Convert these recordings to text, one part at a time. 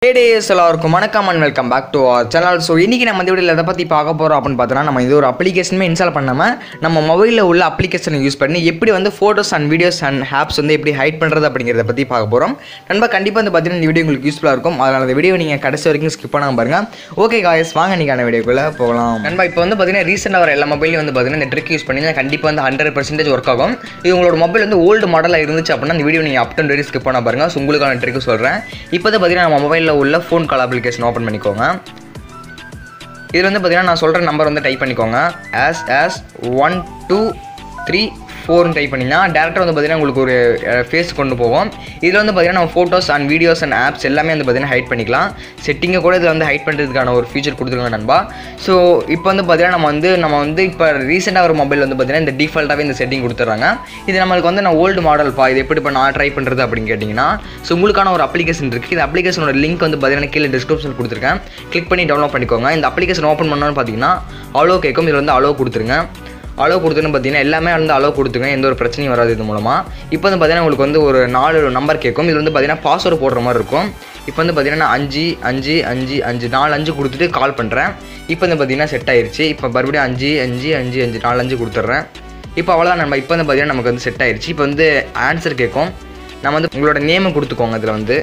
days எல்லாருக்கும் வணக்கம் and welcome back to our channel so இன்றைக்கி நம்ம இந்த வீடியோவில் எதை பற்றி பார்க்க போகிறோம் அப்படின்னு பார்த்தோன்னா நம்ம இது ஒரு அப்ளிகேஷனுமே இன்ஸ்டால் பண்ணாமல் நம்ம மொபைலில் உள்ள அப்ளிகேஷனை யூஸ் பண்ணி எப்படி வந்து photos and videos and apps வந்து எப்படி ஹைட் பண்ணுறது அப்படிங்கிறத பற்றி பார்க்க போகிறோம் நண்பா கண்டிப்பாக வந்து பார்த்தீங்கன்னா இந்த வீடியோ உங்களுக்கு யூஸ்ஃபுல்லாக இருக்கும் அதனால் அந்த வீடியோ நீங்கள் கடைசி வரைக்கும் ஸ்கிப் பண்ணாமல் பாருங்கள் ஓகே காய்ஸ் வாங்க நீக்கான வீடியோக்குள்ளே போகலாம் நண்பா இப்போ வந்து பார்த்தீங்கன்னா ரீசெண்டாக வர எல்லா மொபைலையும் வந்து பார்த்தீங்கன்னா இந்த ட்ரிக் யூஸ் பண்ணி கண்டிப்பாக வந்து ஹண்ட்ரட் பர்சன்டேஜ் ஒர்க் ஆகும் இது உங்களோட மொபைல் வந்து ஓல்டு மாடலாக இருந்துச்சு அப்படின்னா இந்த வீடியோ நீங்கள் அப் டு டேரி ஸ்கிப் பண்ண பாருங்கள் ஸோ உங்களுக்கான ட்ரிக் சொல்கிறேன் இப்போ வந்து பார்த்தீங்கன்னா நம்ம மொபைலில் உள்ள ஃபோன் கால் அப்ளிகேஷன் ஓப்பன் பண்ணிக்கோங்க இதில் வந்து பார்த்தீங்கன்னா நான் சொல்கிற நம்பர் வந்து டைப் பண்ணிக்கோங்க as as one two three ஃபோர்னு டைப் பண்ணிங்கன்னா டேரெக்டாக வந்து பார்த்தீங்கன்னா உங்களுக்கு ஒரு ஃபேஸ் கொண்டு போகும் இதில் வந்து பார்த்தீங்கன்னா நம்ம photos and videos and apps எல்லாமே வந்து பார்த்தீங்கன்னா ஹைட் பண்ணிக்கலாம் செட்டிங்கை கூட இதில் வந்து ஹைட் பண்ணுறதுக்கான ஒரு ஃபீச்சர் கொடுத்துருக்காங்க நண்பா ஸோ இப்போ வந்து பார்த்தீங்கன்னா நம்ம வந்து நம்ம வந்து இப்போ ரீசெண்டாக ஒரு மொபைல் வந்து பார்த்தீங்கன்னா இந்த டிஃபால்ட்டாகவே இந்த செட்டிங் கொடுத்துட்றாங்க இது நம்மளுக்கு வந்து நான் ஓல்டு மாடல்ப்பா இது எப்படி இப்போ நான் ட்ரை பண்ணுறது அப்படின்னு கேட்டிங்கன்னா ஸோ உங்களுக்கான ஒரு அப்ளிகேஷன் இருக்குது இந்த அப்ளிகேஷனோட லிங்க் வந்து பார்த்தீங்கன்னா கீழே டிஸ்கிரிப்ஷன் கொடுத்துருக்கேன் கிளிக் பண்ணி டவுன்லோட் பண்ணிக்கோங்க இந்த அப்ளிகேஷன் ஓப்பன் பண்ணோன்னு பார்த்தீங்கன்னா அலோ கேட்கும் இதில் வந்து அலோ கொடுத்துருங்க அலோ கொடுத்துன்னு பார்த்தீங்கன்னா எல்லாமே வந்து அலோ கொடுத்துங்க எந்த ஒரு பிரச்சனையும் வராது இது மூலமாக இப்போ வந்து பார்த்தீங்கன்னா உங்களுக்கு வந்து ஒரு நாலு நம்பர் கேட்கும் இது வந்து பார்த்தீங்கன்னா பாஸ்வேர்டு போடுற மாதிரி இருக்கும் இப்போ வந்து பார்த்தீங்கன்னா நான் அஞ்சு அஞ்சு அஞ்சு அஞ்சு நாலு அஞ்சு கொடுத்துட்டு கால் பண்ணுறேன் இப்போ வந்து பார்த்தீங்கன்னா செட் ஆயிருச்சு இப்போ மறுபடியும் அஞ்சு அஞ்சு அஞ்சு அஞ்சு நாலு அஞ்சு கொடுத்துட்றேன் இப்போ அவ்வளோதான் நம்ம இப்போ வந்து பார்த்தீங்கன்னா நமக்கு வந்து செட் ஆயிருச்சு இப்போ வந்து ஆன்சர் கேட்கும் நம்ம வந்து உங்களோட நேமை கொடுத்துக்கோங்க இதில் வந்து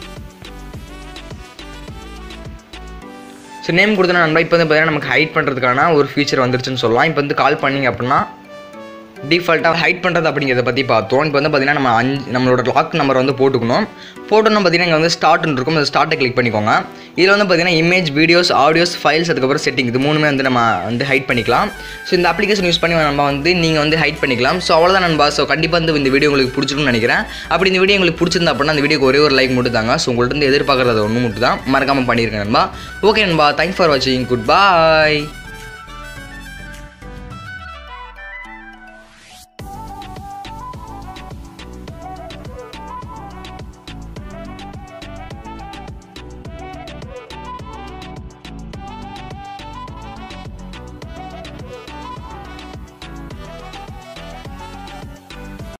ஸோ நேம் கொடுத்தனா நண்பா இப்போ வந்து பார்த்தீங்கன்னா நமக்கு ஹைட் பண்ணுறதுக்கான ஒரு ஃபீச்சர் வந்துருச்சுன்னு சொல்லலாம் இப்போ வந்து கால் பண்ணிங்க அப்படின்னா டிஃபால்ட்டாக ஹைட் பண்ணுறது அப்படிங்கிறத பற்றி பார்த்தோம் இப்போ வந்து பார்த்தீங்கன்னா நம்ம அஞ்சு நம்மளோட லாக் நம்பர் வந்து போட்டுக்கணும் போட்டோன்னு பார்த்தீங்கன்னா இங்கே வந்து ஸ்டார்ட்னு இருக்கும் அந்த ஸ்டார்ட்டை கிளிக் பண்ணிக்கோங்க இதில் வந்து பார்த்தீங்கன்னா இமேஜ் வீடியோஸ் ஆடியோஸ் ஃபைல்ஸ் அதுக்கப்புறம் செட்டிங் இது மூணுமே வந்து நம்ம வந்து ஹைட் பண்ணிக்கலாம் ஸோ இந்த அப்ளிகேஷன் யூஸ் பண்ணி நம்ம வந்து நீங்கள் வந்து ஹைட் பண்ணிக்கலாம் ஸோ அவ்வளோதான் நண்பா ஸோ கண்டிப்பாக வந்து இந்த வீடியோ உங்களுக்கு பிடிச்சிருக்கும்னு நினைக்கிறேன் அப்படி இந்த வீடியோ உங்களுக்கு பிடிச்சிருந்தா அப்படின்னா அந்த வீடியோக்கு ஒரே ஒரு லைக் மட்டும் தாங்க ஸோ உங்கள்கிட்ட இருந்து எதிர்பார்க்குறது ஒன்று மட்டும் தான் மறக்காமல் பண்ணியிருக்கேன் நண்பா ஓகே நண்பா தேங்க்ஸ் ஃபார் வாட்சிங் குட் பாய்